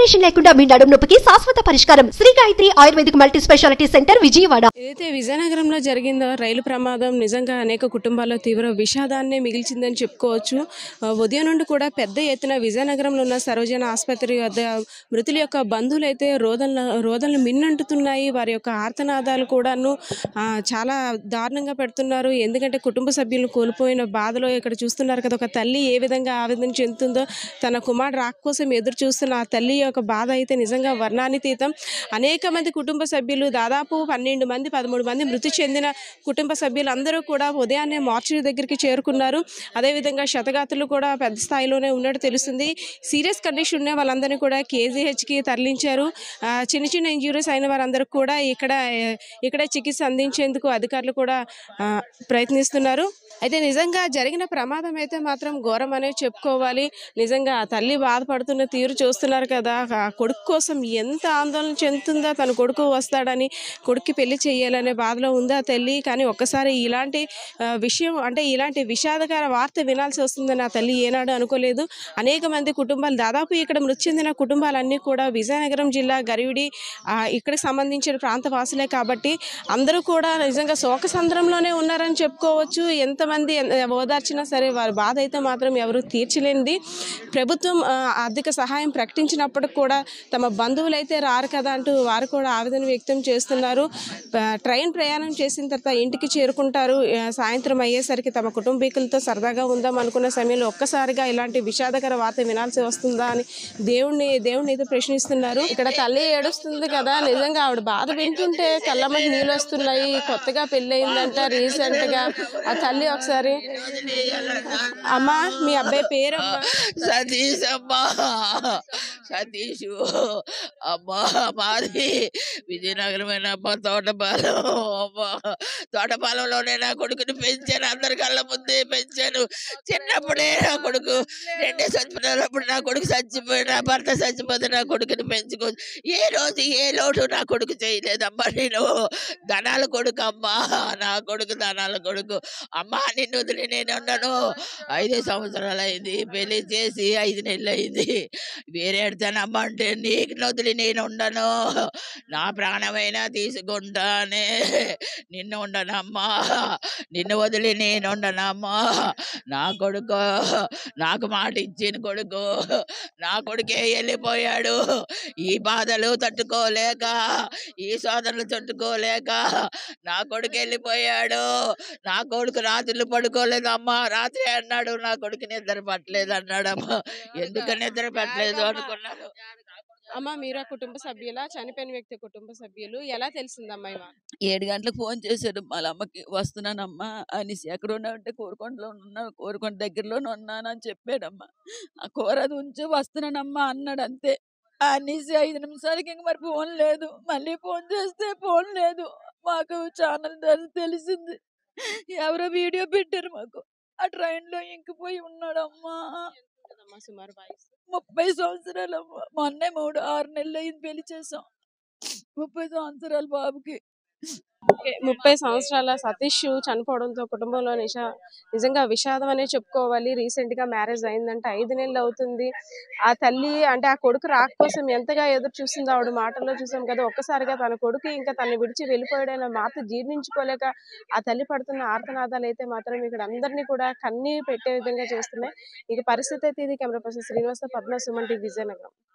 operation లేకుండా మీ నడుము నొప్పికి శాశ్వత పరిష్కారం Shri Gayathri Ayurvedic multi speciality centre Vijayawada ఏదైతే విజయనగరంలో జరిగిందో రైలు ప్రమాదం నిజంగా అనేక కుటుంబాల్లో తీవ్ర విషాదాన్ని మిగిల్చిందని చెప్పుకోవచ్చు ఆ, ఉదయం నుండి కూడా పెద్ద ఎత్తున విజయనగరంలో ఉన్న సరోజన ఆసుపత్రి వద్ద మృతుల యొక్క బంధువులు అయితే రోదన రోదనలు మిన్నంటుతున్నాయి వారి యొక్క ఆర్తనాదాలు కూడాను ఆ, చాలా దారుణంగా పెడుతున్నారు ఎందుకంటే కుటుంబ సభ్యులను కోల్పోయిన బాధలో ఇక్కడ చూస్తున్నారు కదా ఒక తల్లి ఏ విధంగా ఆవేదన చెందుతుందో తన కుమారుడు రాక కోసం ఎదురు చూస్తున్న ఆ తల్లి యొక్క బాధ అయితే నిజంగా వర్ణానితీతం అనేక మంది కుటుంబ సభ్యులు దాదాపు పన్నెండు మంది పదమూడు మంది మృతి చెందిన కుటుంబ సభ్యులు అందరూ కూడా ఉదయాన్నే మార్చురీ దగ్గరికి చేరుకున్నారు అదేవిధంగా శతగాతులు కూడా పెద్ద స్థాయిలోనే ఉన్నట్టు తెలుస్తుంది సీరియస్ కండిషన్ ఉన్న వాళ్ళందరినీ కూడా కేజీహెచ్కి తరలించారు ఆ, చిన్న చిన్న ఇంజురీస్ అయిన వారందరూ కూడా ఇక్కడ ఇక్కడ చికిత్స అందించేందుకు అధికారులు కూడా ఆ, ప్రయత్నిస్తున్నారు అయితే నిజంగా జరిగిన ప్రమాదం అయితే మాత్రం ఘోరం అనే చెప్పుకోవాలి నిజంగా ఆ తల్లి బాధపడుతున్న తీరు చూస్తున్నారు కదా ఆ కొడుకు కోసం ఎంత ఆందోళన చెందుతుందో తన కొడుకు వస్తాడని కొడుక్కి పెళ్లి చేయాలనే బాధలో ఉందా తల్లి కానీ ఒక్కసారి ఇలాంటి ఆ, విషయం అంటే ఇలాంటి విషాదకర వార్త వినాల్సి వస్తుందని ఆ తల్లి ఏనాడు అనుకోలేదు అనేక మంది కుటుంబాలు దాదాపు ఇక్కడ మృతి చెందిన కుటుంబాలన్నీ కూడా విజయనగరం జిల్లా గరివిడి ఆ, ఇక్కడికి సంబంధించిన ప్రాంత వాసులే కాబట్టి అందరూ కూడా నిజంగా శోకసంద్రంలోనే ఉన్నారని చెప్పుకోవచ్చు ఎంతమంది ఎన్- ఓదార్చినా సరే వారి బాధ అయితే మాత్రం ఎవరు తీర్చలేనిది ప్రభుత్వం ఆ, ఆర్థిక సహాయం ప్రకటించినప్పటికి కూడా తమ బంధువులు అయితే రారు కదా అంటూ వారు కూడా ఆవేదన వ్యక్తం చేస్తున్నారు ప- ట్రైన్ ప్రయాణం చేసిన తర్వాత ఇంటికి చేరుకుంటారు ఆ, సాయంత్రం అయ్యేసరికి తమ కుటుంబీకులతో సరదాగా ఉందాం అనుకున్న సమయంలో ఒక్కసారిగా ఇలాంటి విషాదకర వార్త వినాల్సి వస్తుందా అని దేవుణ్ణి దేవుణ్ణి అయితే ప్రశ్నిస్తున్నారు ఇక్కడ తల్లి ఏడుస్తుంది కదా నిజంగా ఆవిడ బాధ వింటుంటే కళ్ళమ్మకి నీళ్ళు వస్తున్నాయి కొత్తగా పెళ్ళయిందంట రీసెంట్ గా ఆ తల్లి ఒకసారి అమ్మా మీ అబ్బాయి పేరు సతీష్ అమ్మా సతీష్ అమ్మా మాది విజయనగరమైన అమ్మ తోటపాలెం అమ్మా తోటపాలెంలోనే నా కొడుకుని పెంచాను అందరి కళ్ళ ముందే పెంచాను చిన్నప్పుడే నా కొడుకు రెండే చచ్చిపోయినప్పుడు నా కొడుకు చచ్చిపోయి నా భర్త చచ్చిపోతే నా కొడుకుని పెంచుకో ఏ రోజు ఏ లోటు నా కొడుకు చేయలేదమ్మా నేను ధనాల కొడుకు అమ్మా నా కొడుకు ధనాల కొడుకు అమ్మా నిన్ను వదిలి నేను ఉన్నాను ఐదు సంవత్సరాలు అయింది పెళ్లి చేసి ఐదు నెలలు అయింది వేరే అమ్మ అంటే నీకు వదిలి నేను ఉండను నా ప్రాణమైనా తీసుకుంటానే నిన్ను ఉండనమ్మా నిన్ను వదిలి నేను ఉండనమ్మా నా కొడుకు నాకు మాట ఇచ్చిన కొడుకు నా కొడుకే వెళ్ళిపోయాడు ఈ బాధలు తట్టుకోలేక ఈ సోదరులు తట్టుకోలేక నా కొడుకు వెళ్ళిపోయాడు నా కొడుకు రాత్రులు పడుకోలేదమ్మా రాత్రి అన్నాడు నా కొడుకు నిద్ర పట్టలేదు అన్నాడమ్మా ఎందుకు నిద్ర పట్టలేదు అనుకున్నాను అమ్మ మీరు ఆ కుటుంబ సభ్యుల చనిపోయిన వ్యక్తి కుటుంబ సభ్యులు ఎలా తెలిసిందమ్మా ఇవా ఏడు గంటలకు ఫోన్ చేశాడు వాళ్ళ అమ్మకి వస్తున్నానమ్మా అనేసి ఎక్కడ ఉన్నావంటే కోరుకొండలో ఉన్నా కోరుకొండ దగ్గరలోనే ఉన్నాను అని చెప్పాడమ్మా ఆ కూర అది ఉంచి వస్తున్నానమ్మా అన్నాడు అంతే అనేసి ఐదు నిమిషాలకి ఇంక మరి ఫోన్ లేదు మళ్ళీ ఫోన్ చేస్తే ఫోన్ లేదు మాకు ఛానల్ ద్వారా తెలిసింది ఎవరో వీడియో పెట్టారు మాకు ఆ ట్రైన్లో ఇంకిపోయి ఉన్నాడమ్మా ఉంటుందమ్మా సుమారు వయసు ముప్పై సంవత్సరాలమ్మా మొన్నే మూడు ఆరు నెలలు అయింది పెళ్లి చేసాం ముప్పై సంవత్సరాలు బాబుకి ఓకే, ముప్పై సంవత్సరాల సతీష్ చనిపోవడంతో కుటుంబంలో నిషా నిజంగా విషాదం అనే చెప్పుకోవాలి రీసెంట్ గా మ్యారేజ్ అయిందంటే ఐదు నెలలు అవుతుంది ఆ తల్లి అంటే ఆ కొడుకు రాక కోసం ఎంతగా ఎదురు చూస్తుందో ఆవిడ మాటల్లో చూసాం కదా ఒక్కసారిగా తన కొడుకు ఇంకా తను విడిచి వెళ్ళిపోయాడన్న మాట జీర్ణించుకోలేక ఆ తల్లి పడుతున్న ఆర్తనాదాలు అయితే మాత్రం ఇక్కడ అందరినీ కూడా కన్నీ పెట్టే విధంగా చేస్తున్నాయి ఇక పరిస్థితి అయితే ఇది camera person Srinivasa Padma Suman TV Vizianagaram